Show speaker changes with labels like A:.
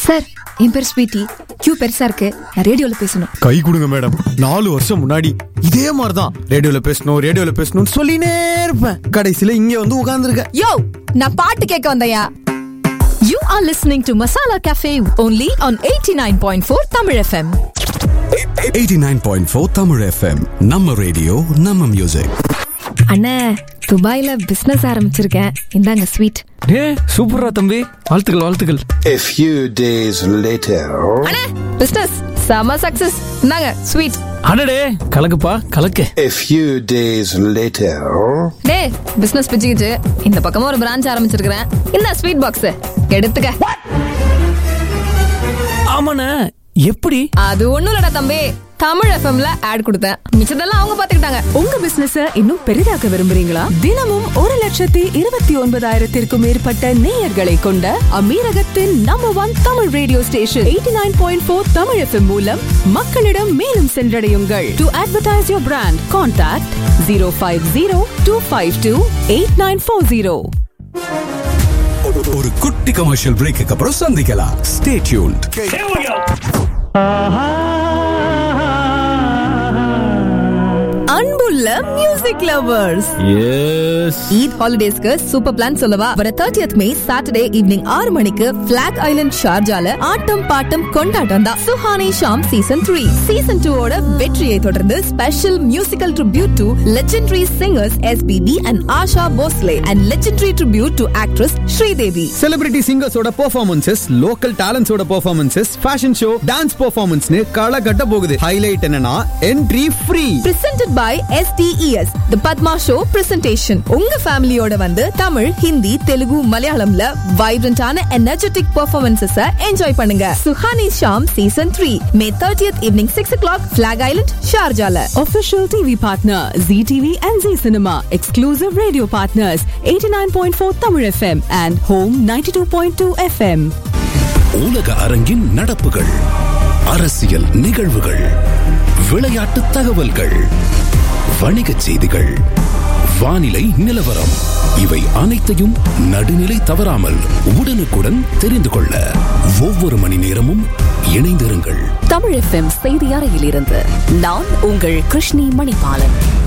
A: Sir என் பேர் sweetie Q பெருசா இருக்கு நான் ரேடியோல பேசணும்
B: கை கொடுங்க மேடம் நாலு வருஷம் முன்னாடி இதே மாதிரிதான் ரேடியோல பேசணும் ரேடியோல பேசணும்னு சொல்லினே இருப்பேன் கடைசியில இங்க வந்து உட்கார்ந்துருக்க
A: யோ நான் பாட்டு கேட்க வந்தயா
C: You are listening to Masala Cafe only on 89.4 Tamil FM.
D: 89.4 Tamil FM நம்ம ரேடியோ நம்ம மியூசிக்
A: அண்ணே துபாயில பிசினஸ் ஆரம்பிச்சிருக்கேன் இந்தாங்க ஸ்வீட்
E: ஏ சூப்பரா தம்பி வாழ்த்துக்கள் வாழ்த்துக்கள்
F: A few days later,
A: அண்ணே பிசினஸ் செம சக்சஸ் இந்தாங்க ஸ்வீட்
E: அடடே கலக்குப்பா கலக்கு
F: a few days later,
A: டே பிசினஸ் பிச்சுக்கிச்சு இந்த பக்கமா ஒரு பிரான்ச் ஆரம்பிச்சிருக்கிறேன் இந்த ஸ்வீட் பாக்ஸ் எடுத்துக்க
E: ஆமாண்ணே எப்படி
A: அது ஒண்ணும் இல்லடா தம்பி தமிழ் எஃப்எம்ல ஆட் கொடுத்தேன் மிச்சதெல்லாம் அவங்க பாத்துக்கிட்டாங்க
C: உங்க பிசினஸ் இன்னும் பெரிதாக்க விரும்புறீங்களா தினமும் ஒரு லட்சத்தி இருபத்தி ஒன்பதாயிரத்திற்கும் மேற்பட்ட நேயர்களை கொண்ட அமீரகத்தின் number one Tamil radio station eighty nine point four Tamil FM மூலம் மக்களிடம் மேலும் சென்றடையுங்கள் to advertise your brand contact zero five zero two five two eight nine four zero
D: ஒரு குட்டி கமர்ஷியல் பிரேக்கு அப்புறம் சந்திக்கலாம் ஸ்டே டியூன்ட்
C: அன்புள்ள மியூசிக் லவர்ஸ்
E: எஸ்
A: ஈத் ஹாலிடேஸ்க்கு சூப்பர் பிளான் சொல்லவா வர 30th மே சாட்டர்டே ஈவினிங் ஆறு மணிக்கு பிளாக் ஐலண்ட் ஷார்ஜால ஆட்டம் பாட்டம் கொண்டாட்டம் தான் Suhani Shaam season three season two ஓட வெற்றியை தொடர்ந்து special musical tribute to legendary singers SPB and Asha Bhosle and legendary tribute to actress Sridevi
B: celebrity சிங்கர்ஸோட பெர்ஃபார்மன்சஸ் லோக்கல் டேலண்ட்ஸோட பெர்ஃபார்மன்சஸ் ஃபேஷன் ஷோ டான்ஸ் பெர்ஃபார்மன்ஸ்னு களை கட்ட போகுது ஹைலைட் என்னன்னா entry free
A: presented by STES The Padma Show presentation உங்க ஃபேமிலியோட வந்து தமிழ் ஹிந்தி தெலுங்கு மலையாளம்ல வைப்ரண்டான எனர்ஜெட்டிக் பெர்ஃபார்மன்சஸ் என்ஜாய் பண்ணுங்க Suhani Shaam season three May thirtieth evening six o'clock Black Island ஷார்ஜால
C: Official TV partner ZTV and Z Cinema. Exclusive radio partners 89.4 Tamil FM and Home 92.2 FM.
D: உலக அரங்கின் நடப்புகள் அரசியல் நிகழ்வுகள் விளையாட்டு தகவல்கள் வணிகச் செய்திகள் வானிலை நிலவரம் இவை அனைத்தையும் நடுநிலை தவறாமல் உடனுக்குடன் தெரிந்து கொள்ள ஒவ்வொரு மணி நேரமும் இணைந்திருங்கள்
C: தமிழ் எஃப்எம் செய்தி அறையிலிருந்து நான் உங்கள் கிருஷ்ணி மணிபாலன்